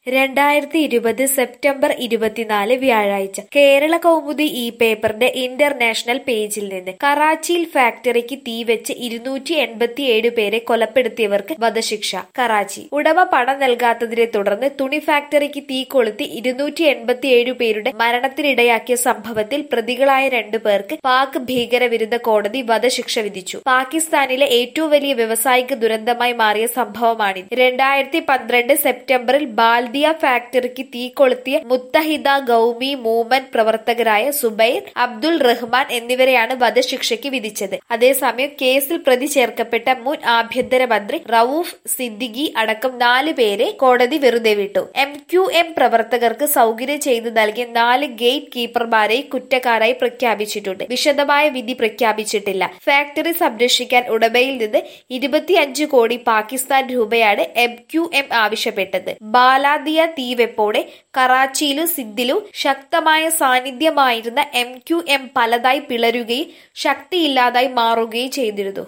രണ്ടായിരത്തി ഇരുപത് സെപ്റ്റംബർ ഇരുപത്തിനാല് വ്യാഴാഴ്ച കേരള കൗമുദി ഈ പേപ്പറിന്റെ ഇന്റർനാഷണൽ പേജിൽ നിന്ന് കറാച്ചിയിൽ ഫാക്ടറിക്ക് തീവെച്ച് ഇരുന്നൂറ്റി എൺപത്തിയേഴ് പേരെ കൊലപ്പെടുത്തിയവർക്ക് വധശിക്ഷ കറാച്ചി ഉടമ പണം നൽകാത്തതിനെ തുടർന്ന് തുണി ഫാക്ടറിക്ക് തീ കൊളുത്തി ഇരുന്നൂറ്റി എൺപത്തിയേഴ് പേരുടെ മരണത്തിനിടയാക്കിയ സംഭവത്തിൽ പ്രതികളായ രണ്ടു പേർക്ക് പാക് ഭീകരവിരുദ്ധ കോടതി വധശിക്ഷ വിധിച്ചു പാകിസ്ഥാനിലെ ഏറ്റവും വലിയ വ്യവസായിക ദുരന്തമായി മാറിയ സംഭവമാണിത് രണ്ടായിരത്തി പന്ത്രണ്ട് സെപ്റ്റംബറിൽ ബാൽദിയ ഫാക്ടറിക്ക് തീ കൊളുത്തിയ മുത്തഹിദ ഗൌമി മൂവ്മെന്റ് പ്രവർത്തകരായ സുബൈർ അബ്ദുൾ റഹ്മാൻ എന്നിവരെയാണ് വധശിക്ഷയ്ക്ക് വിധിച്ചത് അതേസമയം കേസിൽ പ്രതി ചേർക്കപ്പെട്ട മുൻ ആഭ്യന്തരമന്ത്രി റൌഫ് സിദ്ദിഖി അടക്കം നാല് പേരെ കോടതി വെറുതെ വിട്ടു എം ക്യു എം പ്രവർത്തകർക്ക് സൗകര്യം ചെയ്തു നൽകിയ നാല് ഗേറ്റ് കീപ്പർമാരെ കുറ്റക്കാരായി പ്രഖ്യാപിച്ചിട്ടുണ്ട് വിശദമായ വിധി പ്രഖ്യാപിച്ചിട്ടില്ല ഫാക്ടറി സംരക്ഷിക്കാൻ ഉടമയിൽ നിന്ന് ഇരുപത്തിയഞ്ച് കോടി പാകിസ്ഥാൻ രൂപയാണ് എം ക്യു എം ആവശ്യപ്പെട്ടത് ബാലാദിയ തീവെപ്പോടെ കറാച്ചിയിലും സിദ്ധിലും ശക്തമായ സാന്നിധ്യമായിരുന്ന എം ക്യു എം പലതായി പിളരുകയും ശക്തിയില്ലാതായി മാറുകയും ചെയ്തിരുന്നു